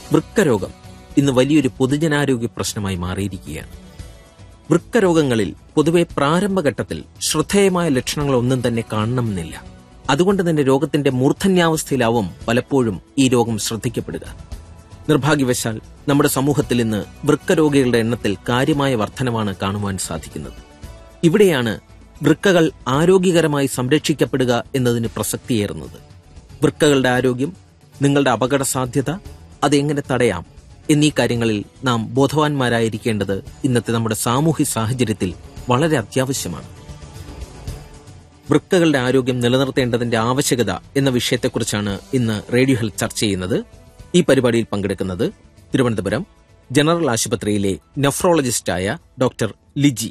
വൃക്കരോഗം ഇന്ന് വലിയൊരു പൊതുജനാരോഗ്യ പ്രശ്നമായി മാറിയിരിക്കുകയാണ് വൃക്കരോഗങ്ങളിൽ പൊതുവെ പ്രാരംഭഘട്ടത്തിൽ ശ്രദ്ധേയമായ ലക്ഷണങ്ങളൊന്നും തന്നെ കാണണമെന്നില്ല അതുകൊണ്ട് തന്നെ രോഗത്തിന്റെ മൂർധന്യാവസ്ഥയിലാവും പലപ്പോഴും ഈ രോഗം ശ്രദ്ധിക്കപ്പെടുക നിർഭാഗ്യവശാൽ നമ്മുടെ സമൂഹത്തിൽ ഇന്ന് വൃക്കരോഗികളുടെ എണ്ണത്തിൽ കാര്യമായ വർധനവാണ് കാണുവാൻ സാധിക്കുന്നത് ഇവിടെയാണ് വൃക്കകൾ ആരോഗ്യകരമായി സംരക്ഷിക്കപ്പെടുക എന്നതിന് പ്രസക്തിയേറുന്നത് വൃക്കകളുടെ ആരോഗ്യം നിങ്ങളുടെ അപകട സാധ്യത അതെങ്ങനെ തടയാം എന്നീ കാര്യങ്ങളിൽ നാം ബോധവാന്മാരായിരിക്കേണ്ടത് ഇന്നത്തെ നമ്മുടെ സാമൂഹ്യ സാഹചര്യത്തിൽ വളരെ അത്യാവശ്യമാണ് വൃക്കകളുടെ ആരോഗ്യം നിലനിർത്തേണ്ടതിന്റെ ആവശ്യകത എന്ന വിഷയത്തെക്കുറിച്ചാണ് ഇന്ന് റേഡിയോ ഹെൽത്ത് ചർച്ച ചെയ്യുന്നത് ഈ പരിപാടിയിൽ പങ്കെടുക്കുന്നത് തിരുവനന്തപുരം ജനറൽ ആശുപത്രിയിലെ നെഫ്രോളജിസ്റ്റായ ഡോക്ടർ ലിജി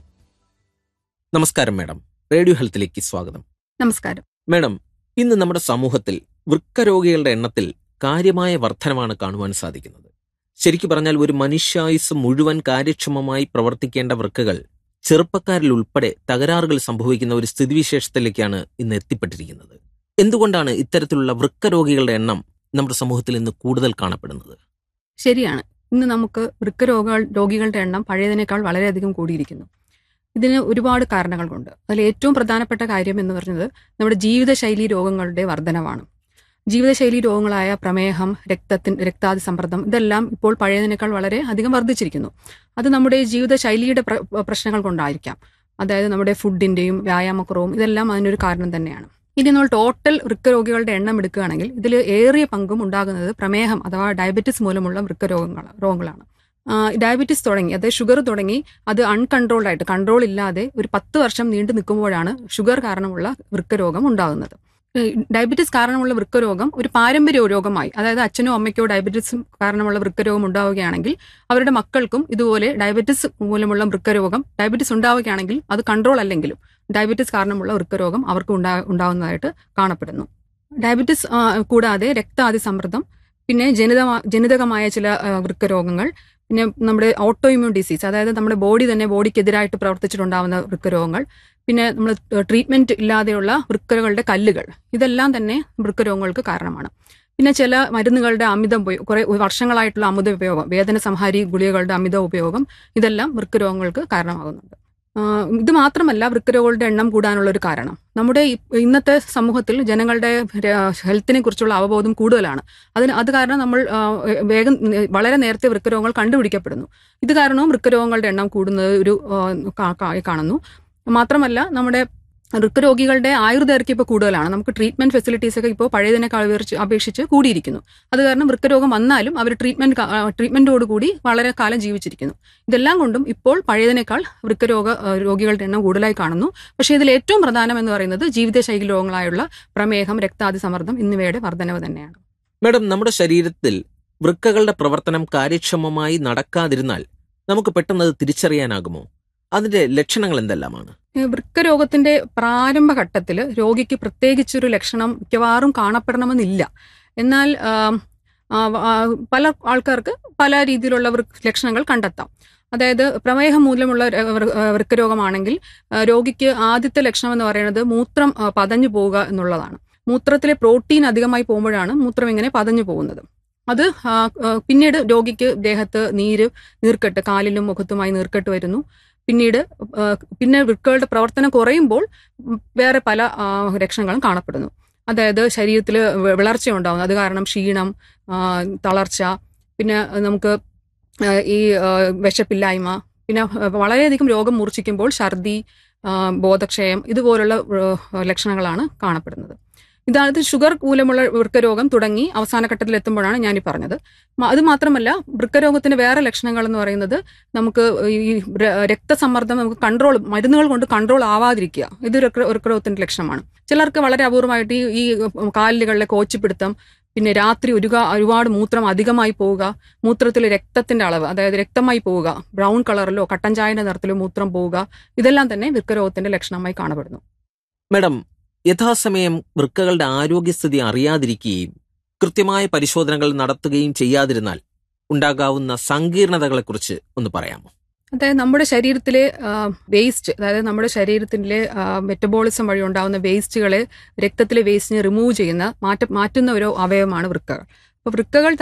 നമസ്കാരം മാഡം റേഡിയോ ഹെൽത്തിലേക്ക് സ്വാഗതം നമസ്കാരം മാഡം ഇന്ന് നമ്മുടെ സമൂഹത്തിൽ വൃക്കരോഗികളുടെ എണ്ണത്തിൽ കാര്യമായ വർധനമാണ് കാണുവാൻ സാധിക്കുന്നത് ശരിക്കു പറഞ്ഞാൽ ഒരു മനുഷ്യായുസ് മുഴുവൻ കാര്യക്ഷമമായി പ്രവർത്തിക്കേണ്ട വൃക്കകൾ ചെറുപ്പക്കാരിൽ ഉൾപ്പെടെ തകരാറുകൾ സംഭവിക്കുന്ന ഒരു സ്ഥിതിവിശേഷത്തിലേക്കാണ് ഇന്ന് എത്തിപ്പെട്ടിരിക്കുന്നത് എന്തുകൊണ്ടാണ് ഇത്തരത്തിലുള്ള വൃക്കരോഗികളുടെ എണ്ണം നമ്മുടെ സമൂഹത്തിൽ ഇന്ന് കൂടുതൽ കാണപ്പെടുന്നത് ശരിയാണ് ഇന്ന് നമുക്ക് വൃക്കരോഗ രോഗികളുടെ എണ്ണം പഴയതിനേക്കാൾ വളരെയധികം കൂടിയിരിക്കുന്നു ഇതിന് ഒരുപാട് കാരണങ്ങളുണ്ട് അതിൽ ഏറ്റവും പ്രധാനപ്പെട്ട കാര്യം എന്ന് പറയുന്നത് നമ്മുടെ ജീവിതശൈലി രോഗങ്ങളുടെ വർധനവാണ് ജീവിതശൈലി രോഗങ്ങളായ പ്രമേഹം രക്തത്തിൻ രക്താതി സമ്മർദ്ദം ഇതെല്ലാം ഇപ്പോൾ പഴയതിനേക്കാൾ വളരെ അധികം വർദ്ധിച്ചിരിക്കുന്നു അത് നമ്മുടെ ജീവിതശൈലിയുടെ പ്ര- പ്രശ്നങ്ങൾ കൊണ്ടായിരിക്കാം അതായത് നമ്മുടെ ഫുഡിന്റെയും വ്യായാമക്കുറവും ഇതെല്ലാം അതിനൊരു കാരണം തന്നെയാണ് ഇനി നമ്മൾ ടോട്ടൽ വൃക്കരോഗികളുടെ എണ്ണം എടുക്കുകയാണെങ്കിൽ ഇതിൽ ഏറിയ പങ്കും ഉണ്ടാകുന്നത് പ്രമേഹം അഥവാ ഡയബറ്റിസ് മൂലമുള്ള വൃക്കരോഗങ്ങൾ രോഗങ്ങളാണ് ആ, ഡയബറ്റിസ് തുടങ്ങി അതായത് ഷുഗർ തുടങ്ങി അത് അൺകൺട്രോൾഡ് ആയിട്ട് കൺട്രോൾ ഇല്ലാതെ ഒരു പത്ത് വർഷം നീണ്ടു നിൽക്കുമ്പോഴാണ് ഷുഗർ കാരണമുള്ള വൃക്കരോഗം ഉണ്ടാകുന്നത് ഈ ഡയബറ്റിസ് കാരണമുള്ള വൃക്കരോഗം ഒരു പാരമ്പര്യ രോഗമായി അതായത് അച്ഛനോ അമ്മയ്ക്കോ ഡയബറ്റിസ് കാരണമുള്ള വൃക്കരോഗം ഉണ്ടാവുകയാണെങ്കിൽ അവരുടെ മക്കൾക്കും ഇതുപോലെ ഡയബറ്റിസ് മൂലമുള്ള വൃക്കരോഗം ഡയബറ്റിസ് ഉണ്ടാവുകയാണെങ്കിൽ അത് കൺട്രോൾ അല്ലെങ്കിലും ഡയബറ്റിസ് കാരണമുള്ള വൃക്കരോഗം അവർക്ക് ഉണ്ടാ ഉണ്ടാവുന്നതായിട്ട് കാണപ്പെടുന്നു ഡയബറ്റിസ് ആ, കൂടാതെ രക്താതി സമ്മർദ്ദം പിന്നെ ജനിത ജനിതകമായ ചില ആ, വൃക്കരോഗങ്ങൾ പിന്നെ നമ്മുടെ ഓട്ടോ ഇമ്മ്യൂൺ ഡിസീസ് അതായത് നമ്മുടെ ബോഡി തന്നെ ബോഡിക്കെതിരായിട്ട് പ്രവർത്തിച്ചിട്ടുണ്ടാവുന്ന വൃക്കരോഗങ്ങൾ പിന്നെ നമ്മൾ ട്രീറ്റ്മെന്റ് ഇല്ലാതെയുള്ള വൃക്കകളുടെ കല്ലുകൾ ഇതെല്ലാം തന്നെ വൃക്കരോഗങ്ങൾക്ക് കാരണമാണ് പിന്നെ ചില മരുന്നുകളുടെ അമിത ഉപയോഗം കുറെ വർഷങ്ങളായിട്ടുള്ള അമിത ഉപയോഗം വേദന സംഹാരി ഗുളികകളുടെ അമിത ഉപയോഗം ഇതെല്ലാം വൃക്കരോഗങ്ങൾക്ക് കാരണമാകുന്നുണ്ട് ആഹ് ഇത് മാത്രമല്ല വൃക്കരോഗങ്ങളുടെ എണ്ണം കൂടാനുള്ള ഒരു കാരണം നമ്മുടെ ഇ- ഇന്നത്തെ സമൂഹത്തിൽ ജനങ്ങളുടെ ഹെൽത്തിനെ കുറിച്ചുള്ള അവബോധം കൂടുതലാണ് അതിന് അത് കാരണം നമ്മൾ ആഹ് വേഗം വളരെ നേരത്തെ വൃക്കരോഗങ്ങൾ കണ്ടുപിടിക്കപ്പെടുന്നു ഇത് കാരണവും വൃക്കരോഗങ്ങളുടെ എണ്ണം കൂടുന്നത് ഒരു ആഹ് കാ- കാ- കാണുന്നു മാത്രമല്ല നമ്മുടെ വൃക്കരോഗികളുടെ ആയുർദൈർഘ്യം ഇപ്പോൾ കൂടുതലാണ് നമുക്ക് ട്രീറ്റ്മെന്റ് ഫെസിലിറ്റീസ് ഒക്കെ ഇപ്പോൾ പഴയതിനേക്കാൾ അപേക്ഷിച്ച് അപേക്ഷിച്ച് കൂടിയിരിക്കുന്നു അത് കാരണം വൃക്കരോഗം വന്നാലും അവർ ട്രീറ്റ്മെന്റ് ട്രീറ്റ്മെന്റോട് കൂടി വളരെ കാലം ജീവിച്ചിരിക്കുന്നു ഇതെല്ലാം കൊണ്ടും ഇപ്പോൾ പഴയതിനേക്കാൾ വൃക്കരോഗ ആ, രോഗികളുടെ എണ്ണം കൂടുതലായി കാണുന്നു പക്ഷേ ഇതിൽ ഏറ്റവും പ്രധാനം എന്ന് പറയുന്നത് ജീവിതശൈലി രോഗങ്ങളായുള്ള പ്രമേഹം രക്താതി സമ്മർദ്ദം എന്നിവയുടെ വർധനവ് തന്നെയാണ് മാഡം നമ്മുടെ ശരീരത്തിൽ വൃക്കകളുടെ പ്രവർത്തനം കാര്യക്ഷമമായി നടക്കാതിരുന്നാൽ നമുക്ക് പെട്ടെന്ന് അത് തിരിച്ചറിയാനാകുമോ അതിന്റെ ലക്ഷണങ്ങൾ എന്തെല്ലാമാണ് ഈ വൃക്കരോഗത്തിന്റെ പ്രാരംഭഘട്ടത്തിൽ രോഗിക്ക് പ്രത്യേകിച്ചൊരു ലക്ഷണം മിക്കവാറും കാണപ്പെടണമെന്നില്ല എന്നാൽ ആം, ആ, ആ, പല ആൾക്കാർക്ക് പല രീതിയിലുള്ള വൃ- ലക്ഷണങ്ങൾ കണ്ടെത്താം അതായത് പ്രമേഹം മൂലമുള്ള ര- വൃ- ആ, വൃക്കരോഗമാണെങ്കിൽ ആ, രോഗിക്ക് ആദ്യത്തെ ലക്ഷണം എന്ന് പറയുന്നത് മൂത്രം ആ, പതഞ്ഞു പോവുക എന്നുള്ളതാണ് മൂത്രത്തിലെ പ്രോട്ടീൻ അധികമായി പോകുമ്പോഴാണ് മൂത്രം ഇങ്ങനെ പതഞ്ഞു പോകുന്നത് അത് ആ, ആ, പിന്നീട് രോഗിക്ക് ദേഹത്ത് നീര് നീർക്കെട്ട് കാലിലും മുഖത്തുമായി നീർക്കെട്ട് വരുന്നു പിന്നീട് ആ, പിന്നെ വൃക്കകളുടെ പ്രവർത്തനം കുറയുമ്പോൾ ഉം, വേറെ പല ആ, ലക്ഷണങ്ങളും കാണപ്പെടുന്നു അതായത് ശരീരത്തിൽ വിളർച്ച ഉണ്ടാകുന്നു അത് കാരണം ക്ഷീണം ആ, തളർച്ച പിന്നെ നമുക്ക് ആ, ഈ ആ, വിശപ്പില്ലായ്മ പിന്നെ ആ, വളരെയധികം രോഗം മൂർച്ഛിക്കുമ്പോൾ ഛർദി ആ, ബോധക്ഷയം ഇതുപോലുള്ള ആ, ലക്ഷണങ്ങളാണ് കാണപ്പെടുന്നത് ഇതാണ് ഷുഗർ മൂലമുള്ള വൃക്കരോഗം തുടങ്ങി അവസാന ഘട്ടത്തിൽ എത്തുമ്പോഴാണ് ഞാൻ ഈ പറഞ്ഞത് മ- അത് മാത്രമല്ല വൃക്കരോഗത്തിന്റെ വേറെ ലക്ഷണങ്ങൾ എന്ന് പറയുന്നത് നമുക്ക് ഈ ര- രക്തസമ്മർദ്ദം നമുക്ക് കൺട്രോൾ മരുന്നുകൾ കൊണ്ട് കൺട്രോൾ ആവാതിരിക്കുക ഇത് വൃക്ക- വൃക്കരോഗത്തിന്റെ ലക്ഷണമാണ് ചിലർക്ക് വളരെ അപൂർവമായിട്ട് ഈ ഈ കാലുകളിലെ കോച്ചിപ്പിടുത്തം പിന്നെ രാത്രി ഒരു ഒരുപാട് മൂത്രം അധികമായി പോവുക മൂത്രത്തിൽ രക്തത്തിന്റെ അളവ് അതായത് രക്തമായി പോവുക ബ്രൗൺ കളറിലോ കട്ടൻ ചായന്റെ നിറത്തിലോ മൂത്രം പോവുക ഇതെല്ലാം തന്നെ വൃക്കരോഗത്തിന്റെ ലക്ഷണമായി കാണപ്പെടുന്നു മാഡം യഥാസമയം വൃക്കകളുടെ ആരോഗ്യസ്ഥിതി അറിയാതിരിക്കുകയും കൃത്യമായ പരിശോധനകൾ നടത്തുകയും ചെയ്യാതിരുന്നാൽ ഉണ്ടാകാവുന്ന സങ്കീർണതകളെക്കുറിച്ച് ഒന്ന് പറയാമോ അതായത് നമ്മുടെ ശരീരത്തിലെ വേസ്റ്റ് അതായത് നമ്മുടെ ശരീരത്തിലെ മെറ്റബോളിസം വഴി ഉണ്ടാകുന്ന വേസ്റ്റുകളെ രക്തത്തിലെ വേസ്റ്റിനെ റിമൂവ് ചെയ്യുന്ന മാറ്റ മാറ്റുന്ന ഒരു അവയവമാണ് വൃക്കകൾ അപ്പോൾ വൃക്കകൾ